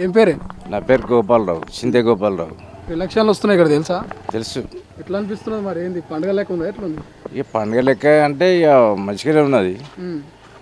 ఏం పేరే నా పేరు గోపాలరావు సిందే గోపాలరావు ఎలక్షన్లు వస్తున్నాయి ఇక్కడ తెలుసా తెలుసు ఎట్లా అనిపిస్తున్నది మరి ఏంది పండుగ లెక్క ఉందా ఎట్లా ఉంది ఇక పండుగ లెక్క అంటే ఇక మంచిగానే ఉన్నది ఉమ్,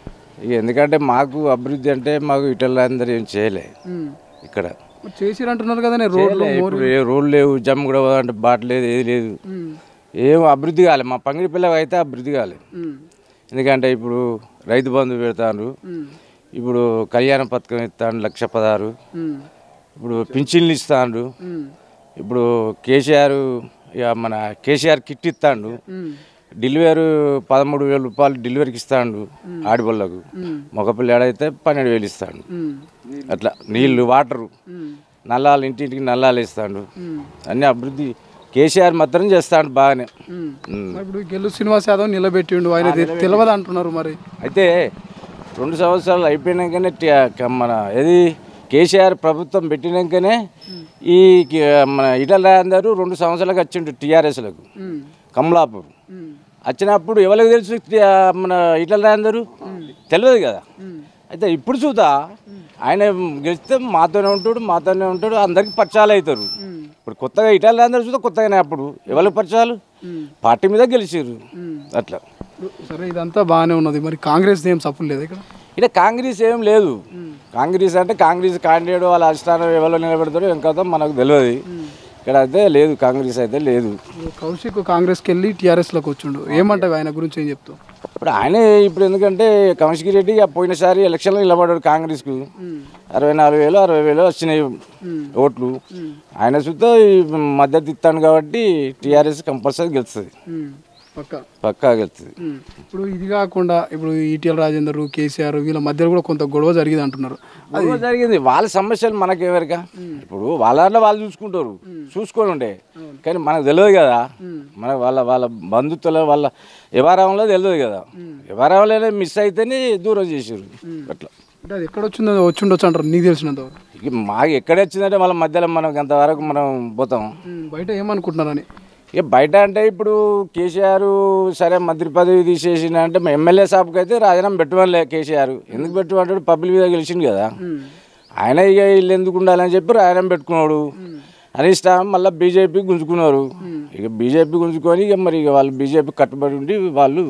ఇక ఎందుకంటే మాకు అభివృద్ధి అంటే మాకు ఇటల్ అందరూ ఏం చేయలే ఉమ్. ఇక్కడ మరి చేసిరు అంటున్నారు కదా నేను రోడ్లు చేయలే. ఇప్పుడు ఏ రోడ్లు లేవు జమ్ము కూడా అంటే బాట లేదు ఏది లేదు ఉమ్, ఏం అభివృద్ధి కాలే మా పంగిడి పిల్లకి అయితే అభివృద్ధి కాలే ఉమ్, ఎందుకంటే ఇప్పుడు రైతు బంధు పెడతాను ఉమ్, ఇప్పుడు కళ్యాణ పథకం ఇస్తాను లక్ష పదహారు ఉమ్, ఇప్పుడు పింఛన్లు ఇస్తాండు ఉమ్, ఇప్పుడు కేసీఆర్ ఇక మన కేసీఆర్ కిట్ ఇస్తాండు ఉమ్, డెలివరీ పదమూడు వేల రూపాయలు డెలివరీకి ఇస్తాడు ఆడవాళ్ళకు మగపిల్లాడు అయితే పన్నెండు వేలు ఇస్తాడు ఉమ్, అట్లా నీళ్లు వాటరు ఉమ్, నల్లాలు ఇంటింటికి నల్లాలు ఇస్తాడు ఉమ్, అన్ని అభివృద్ధి కేసీఆర్ మాత్రం చేస్తాడు బాగానే ఉమ్. ఉమ్. మరి ఇప్పుడు గెల్లు శ్రీనివాస్ యాదవ్ నిలబెట్టిండు ఆయన తె- తెలియదు అంటున్నారు మరి అయితే రెండు సంవత్సరాలు అయిపోయినాకనే టి- క- మన ఏది కేసీఆర్ ప్రభుత్వం పెట్టినాకనే ఈ కి- మన ఇటల అందరూ రెండు సంవత్సరాలకు వచ్చిండు టీఆర్ఎస్లకు ఉమ్, కమలాపూర్ ఉమ్, వచ్చినప్పుడు ఎవరికి తెలుసు టి- మన ఇటల అందరూ తెలియదు కదా అయితే ఇప్పుడు చూద్దా ఆయన గెలిస్తే మాతోనే ఉంటాడు మాతోనే ఉంటాడు అందరికి పరిచయాలు అవుతారు ఉమ్, ఇప్పుడు కొత్తగా ఇటాలి అందరూ చూద్దా కొత్తగానే అప్పుడు ఎవరికి పరిచయాలు ఉమ్, పార్టీ మీద గెలిచారు ఉమ్. అట్లా ఇప్పుడు సరే ఇదంతా బాగానే ఉన్నది మరి కాంగ్రెస్ ఏం సపోర్ట్ లేదు ఇక్కడ ఇక్కడ కాంగ్రెస్ ఏం లేదు కాంగ్రెస్ అంటే కాంగ్రెస్ క్యాండిడేట్ వాళ్ళ అధిష్టానం ఎవరో నిలబెడతారో ఏం కదా మనకు తెలియదు ఇక్కడ అయితే లేదు కాంగ్రెస్ అయితే లేదు ఇప్పుడు కౌశిక్ కాంగ్రెస్కి వెళ్ళి టీఆర్ఎస్లోకి వచ్చిండు ఏమంటావు ఆయన గురించి ఏం చెప్తావు ఇప్పుడు ఆయనే ఇప్పుడు ఎందుకంటే కౌశిక్ రెడ్డి ఇక పోయినసారి ఎలక్షన్లో నిలబడ్డాడు కాంగ్రెస్కు అరవై నాలుగు వేలు అరవై వేలు వచ్చినాయి ఓట్లు ఆయన చూస్తే ఈ మద్దతు ఇస్తాను కాబట్టి టీఆర్ఎస్ కంపల్సరీ గెలుస్తుంది ఉమ్, పక్కా పక్కా గెలుస్తుంది ఉమ్. ఇప్పుడు ఇది కాకుండా ఇప్పుడు ఈటీఎల్ రాజేందర్ కేసీఆర్ వీళ్ళ మధ్యలో కూడా కొంత గొడవ జరిగింది అంటున్నారు గొడవ జరిగింది వాళ్ళ సమస్యలు మనకి ఎవరికా ఇప్పుడు వాళ్ళ దాంట్లో వాళ్ళు చూసుకుంటారు చూసుకొని ఉండే కానీ మనకు తెలియదు కదా మన వాళ్ళ వాళ్ళ బంధుత్వాల వాళ్ళ వ్యవహారంలో తెలియదు కదా వ్యవహారంలోనే మిస్ అయితేనే దూరం చేసారు అట్లా అంటే అది ఎక్కడ వచ్చిందో వచ్చిండొచ్చు అంటారు నీకు తెలిసినంత వరకు. ఇక మాకు ఎక్కడ వచ్చిందంటే వాళ్ళ మధ్యలో మనం అంతవరకు మనం పోతాం ఉమ్, బయట ఏమనుకుంటున్నారని ఇక బయట అంటే ఇప్పుడు కేసీఆర్ సరే మంత్రి పదవి తీసేసిన అంటే మా ఎమ్మెల్యే సాబ్కి అయితే రాజీనామా పెట్టమనిలే కేసీఆర్ ఎందుకు పెట్టమంటాడు పబ్లిక్ మీద గెలిచిండు కదా ఆయన ఇక వీళ్ళు ఎందుకు ఉండాలని చెప్పి రాజీనామా పెట్టుకున్నాడు అనిష్టం మళ్ళీ బీజేపీ గుంజుకున్నారు ఇక బీజేపీ గుంజుకొని ఇక మరి ఇక వాళ్ళు బీజేపీ కట్టుబడి ఉండి వాళ్ళు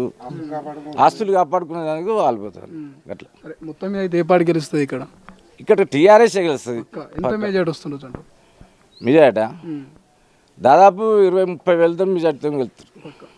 ఆస్తులు కాపాడుకునే దానికి వాళ్ళు పోతారు అట్లా సరే మొత్తం మీద అయితే ఏ పార్టీ గెలుస్తుంది ఇక్కడ ఇక్కడ టీఆర్ఎస్ గెలుస్తుంది పక్కా. ఎంత మెజార్టీ వస్తుండొచ్చు అంటారు మెజార్టా దాదాపు ఇరవై ముప్పై వేలతో మెజార్టీతో గెలుస్తారు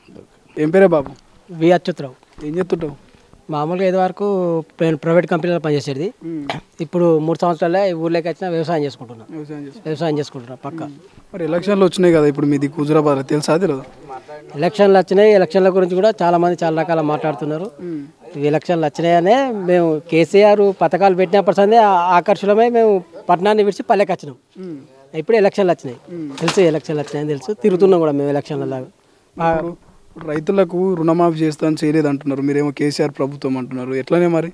ఏం పేరే బాబు వి అచ్యుతరావు ఏం చెప్తుంటావు మామూలుగా ఇది వరకు నేను ప్రైవేట్ కంపెనీలో పనిచేసేది ఇప్పుడు మూడు సంవత్సరాలే ఈ ఊర్లోకి వచ్చిన వ్యవసాయం చేసుకుంటున్నాను వ్యవసాయం చేస్తా వ్యవసాయం చేసుకుంటున్నా పక్క మరి ఎలక్షన్లు వచ్చినాయి కదా ఇప్పుడు మీది హుజురాబాద్ తెలుసా తెలియదు ఎలక్షన్లు వచ్చినాయి ఎలక్షన్ల గురించి కూడా చాలా మంది చాలా రకాల మాట్లాడుతున్నారు ఈ ఎలక్షన్లు వచ్చినాయనే మేము కేసీఆర్ పథకాలు పెట్టినప్పటి సందే ఆకర్షణమై మేము పట్టణాన్ని విడిచి పల్లెకి వచ్చినాం ఇప్పుడు ఎలక్షన్లు వచ్చినాయి తెలుసు ఎలక్షన్లు వచ్చినాయని తెలుసు తిరుగుతున్నాం కూడా మేము ఎలక్షన్లలో ఇప్పుడు రైతులకు రుణమాఫీ చేస్తాను చేయలేదు అంటున్నారు మీరేమో కేసీఆర్ ప్రభుత్వం అంటున్నారు ఎట్లనే మరి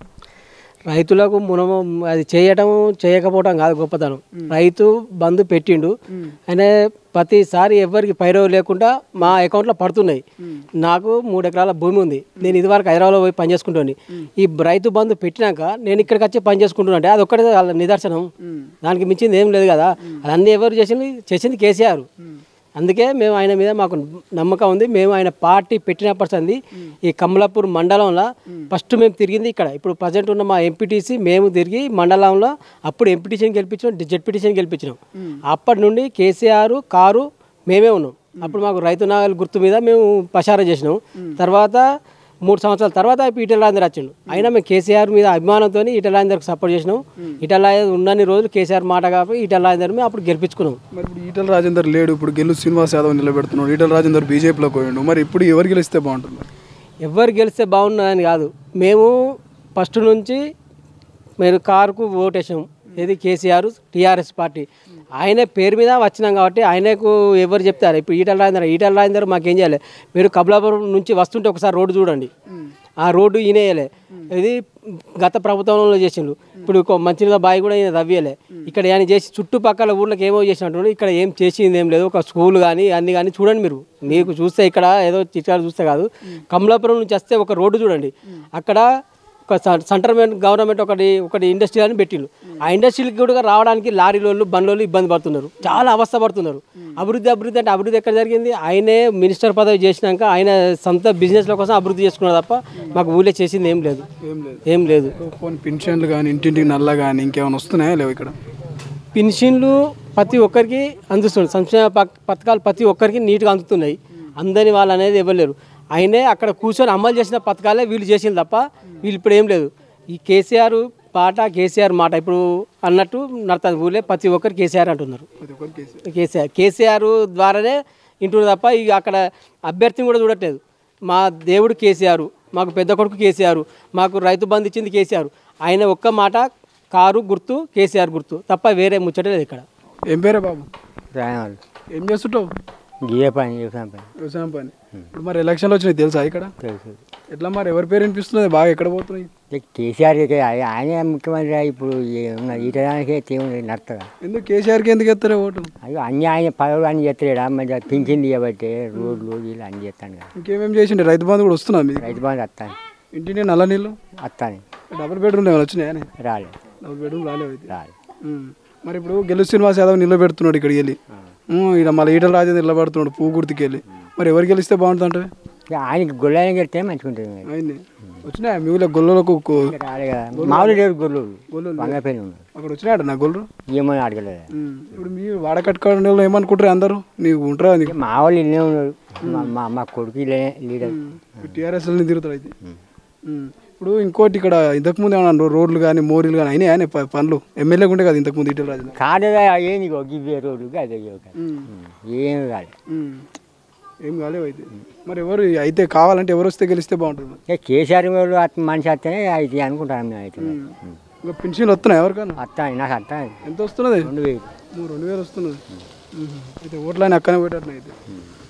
రైతులకు మునమ అది చేయటం చేయకపోవటం కాదు గొప్పతనం రైతు బంధు పెట్టిండు ఆయన ప్రతిసారి ఎవరికి పైరవు లేకుండా మా అకౌంట్లో పడుతున్నాయి నాకు మూడు ఎకరాల భూమి ఉంది నేను ఇదివరకు హైదరాబాద్లో పోయి పని చేసుకుంటాను ఈ రైతు బంధు పెట్టినాక నేను ఇక్కడికి వచ్చి పని చేసుకుంటున్నా అంటే అది ఒక్కటే వాళ్ళ నిదర్శనం దానికి మించింది ఏం లేదు కదా అదన్నీ ఎవరు చేసింది చేసింది కేసీఆర్ అందుకే మేము ఆయన మీద మాకు నమ్మకం ఉంది మేము ఆయన పార్టీ పెట్టినప్పటి సంది ఈ కమలాపూర్ మండలంలో ఫస్ట్ మేము తిరిగింది ఇక్కడ ఇప్పుడు ప్రజెంట్ ఉన్న మా ఎంపీటీసీ మేము తిరిగి మండలంలో అప్పుడు ఎంపీటీసీని గెలిపించినాం జెడ్పీటీసీని గెలిపించినాం అప్పటి నుండి కేసీఆర్ కారు మేమే ఉన్నాం అప్పుడు మాకు రైతు నాగల్ గుర్తు మీద మేము ప్రచారం చేసినాం తర్వాత మూడు సంవత్సరాల తర్వాత ఇప్పుడు ఈటల రాజేందర్ వచ్చిండు అయినా మేము కేసీఆర్ మీద అభిమానంతో ఈటల రాజేందర్కి సపోర్ట్ చేసినాం ఈటల రాజేందర్ ఉన్నన్ని రోజులు కేసీఆర్ మాట కాబట్టి ఈటల రాజేందర్ మేము అప్పుడు గెలిపించుకున్నాం మరి ఇప్పుడు ఈటల రాజేందర్ లేడు ఇప్పుడు గెలు శ్రీనివాస్ యాదవ్ నిలబెడుతున్నాడు ఈటల రాజేందర్ బీజేపీలోకి పోయిండు మరి ఇప్పుడు ఎవరు గెలిస్తే బాగుంటుంది ఎవరు గెలిస్తే బాగున్నదని కాదు మేము ఫస్ట్ నుంచి మీరు కారుకు ఓటేసాం ఇది కేసీఆర్ టీఆర్ఎస్ పార్టీ ఆయన పేరు మీద వచ్చినాం కాబట్టి ఆయనకు ఎవరు చెప్తారు ఇప్పుడు ఈటల రాజేందర్ ఈటల రాజేందర్ మాకేం చేయాలి మీరు కబలాపురం నుంచి వస్తుంటే ఒకసారి రోడ్డు చూడండి ఆ రోడ్డు ఈయనేయలే ఇది గత ప్రభుత్వంలో చేసిండు ఇప్పుడు ఒక మంచినీళ్ళ బావి కూడా ఈయన తవ్వేయలే ఇక్కడ ఆయన చేసి చుట్టుపక్కల ఊర్లకు ఏమో చేసినట్టు ఇక్కడ ఏం చేసింది ఏం లేదు ఒక స్కూల్ కానీ అన్ని కానీ చూడండి మీరు మీకు చూస్తే ఇక్కడ ఏదో చిట్కాలు చూస్తే కాదు కమలాపురం నుంచి వస్తే ఒక రోడ్డు చూడండి అక్కడ ఒక సెంట్రల్ గవర్నమెంట్ ఒకటి ఒకటి ఇండస్ట్రీ అని పెట్టిండు ఆ ఇండస్ట్రీకి కూడా రావడానికి లారీలోళ్ళు బండ్లోళ్ళు ఇబ్బంది పడుతున్నారు చాలా అవస్థ పడుతున్నారు అభివృద్ధి అభివృద్ధి అంటే అభివృద్ధి ఎక్కడ జరిగింది ఆయనే మినిస్టర్ పదవి చేసినాక ఆయన సొంత బిజినెస్ల కోసం అభివృద్ధి చేసుకున్నారు తప్ప మాకు ఊళ్ళో చేసింది ఏం లేదు ఏం లేదు ఏం లేదు పోనీ పెన్షన్లు కానీ ఇంటింటికి నల్ల కానీ ఇంకేమైనా వస్తున్నాయా లేవు ఇక్కడ పెన్షన్లు ప్రతి ఒక్కరికి అందుతున్నాయి సంక్షేమ పక్- పథకాలు ప్రతి ఒక్కరికి నీట్గా అందుతున్నాయి అందని వాళ్ళు అనేది ఇవ్వలేరు ఆయనే అక్కడ కూర్చొని అమలు చేసిన పథకాలే వీళ్ళు చేసింది తప్ప వీళ్ళు ఇప్పుడు ఏం లేదు ఈ కేసీఆర్ పాట కేసీఆర్ మాట ఇప్పుడు అన్నట్టు నడుతుంది ఊళ్ళే ప్రతి ఒక్కరు కేసీఆర్ అంటున్నారు ప్రతి ఒక్కరు కేసు కేసీఆర్ కేసీఆర్ ద్వారానే ఇంటున్నారు తప్ప ఇక అక్కడ అభ్యర్థిని కూడా చూడట్లేదు మా దేవుడు కేసీఆర్ మాకు పెద్ద కొడుకు కేసీఆర్ మాకు రైతు బంధు ఇచ్చింది కేసీఆర్ ఆయన ఒక్క మాట కారు గుర్తు కేసీఆర్ గుర్తు తప్ప వేరే ముచ్చట లేదు ఇక్కడ ఏం పేరే బాబు రాయవాళ్ళు ఏం చేస్తుంటావు గియ్యే పని వ్యవసాయం పని వ్యవసాయం పని ఇప్పుడు మరి ఎలక్షన్లు వచ్చినాయి తెలుసా ఇక్కడ తెలుసు ఎట్లా మరి ఎవరి పేరు వినిపిస్తున్నది బాగా ఎక్కడ పోతున్నాయి ఇక కేసీఆర్ ఇక ఆయ- ఆయనే ముఖ్యమంత్రి అయ్యి ఇప్పుడు ఉన్న ఈటడానికి తీవ్ర నడుతుందా ఎందుకు కేసీఆర్కి ఎందుకు ఎత్తారే ఓటు అయ్యో అన్ని ఆయన పదవులు అన్ని చేస్తాడు మంచిగా పింఛన్ ఇవ్వబట్టే రోడ్లు వీళ్ళు అన్ని చేస్తాను కదా ఇంకేమేం చేసిండే రైతు బంధు కూడా వస్తున్నా మీకు రైతు బంధు వస్తాను ఇంటిని నల్ల నీళ్ళు వస్తాను డబుల్ బెడ్రూమ్ ఏమైనా వచ్చినాయా రాలేదు డబుల్ బెడ్రూమ్ రాలేవు అయితే రాలేదు ఉమ్. మరి ఇప్పుడు గెలు శ్రీనివాస్ యాదవ్ నిలబెడుతున్నాడు ఇక్కడికి వెళ్ళి ఇక్కడ మళ్ళీ ఈటల రాజేంద్ర నిలబడుతున్నాడు పువ్వు గుర్తుకి వెళ్ళి మరి ఎవరు గెలిస్తే బాగుంటుంది అంటే ఇక ఆయనకి గొల్లని కడితే మంచిగా ఉంటుంది మరి. అయింది వచ్చినాయా మీ ఊళ్ళో గొల్లులకు కో- ఇక రాలే కదా మామూలు లేడు గొల్లు వంగపల్లి ఉన్నాడు అక్కడ వచ్చినాయట నా గొల్లు ఏమని అడగలేదు ఉమ్. ఇప్పుడు మీ వాడకట్టుకోవడం వాళ్ళు ఏమనుకుంటారు అందరూ నీకు ఉంటారా నీకు మా వాళ్ళు ఇల్లే ఉన్నాడు మా- మా మా కొడుకు ఇల్లే లీడర్ టీఆర్ఎస్ తిరుగుతాడు అయితే ఉమ్. ఇప్పుడు ఇంకోటి ఇక్కడ ఇంతకుముందు ఏమన్నా రోడ్లు కానీ మోరీలు కానీ అయినాయా నీ ప- పనులు ఎమ్మెల్యేగా ఉండే కదా ఇంతకుముందు ఈటల రాజేంద్ర కాదుగా ఏంది ఇగో గివ్వే రోడ్డు అదే ఏం కాదు ఉమ్. ఏం కాలేవు అయితే మరి ఎవరు అయితే కావాలంటే ఎవరు వస్తే గెలిస్తే బాగుంటుంది మరి. ఇక కేసీఆర్ వాళ్ళు అతను మనిషి వస్తేనే అయితే అనుకుంటాను మేము అయితే ఇంకా పెన్షన్లు వస్తున్నాయి ఎవరికన్నా వస్తాను నాకు వస్తాను ఎంత వస్తున్నది రెండు వేలు మూడు రెండు వేలు వస్తున్నది ఉహు. అయితే ఓట్లని అక్కనే పెట్టట్లే అయితే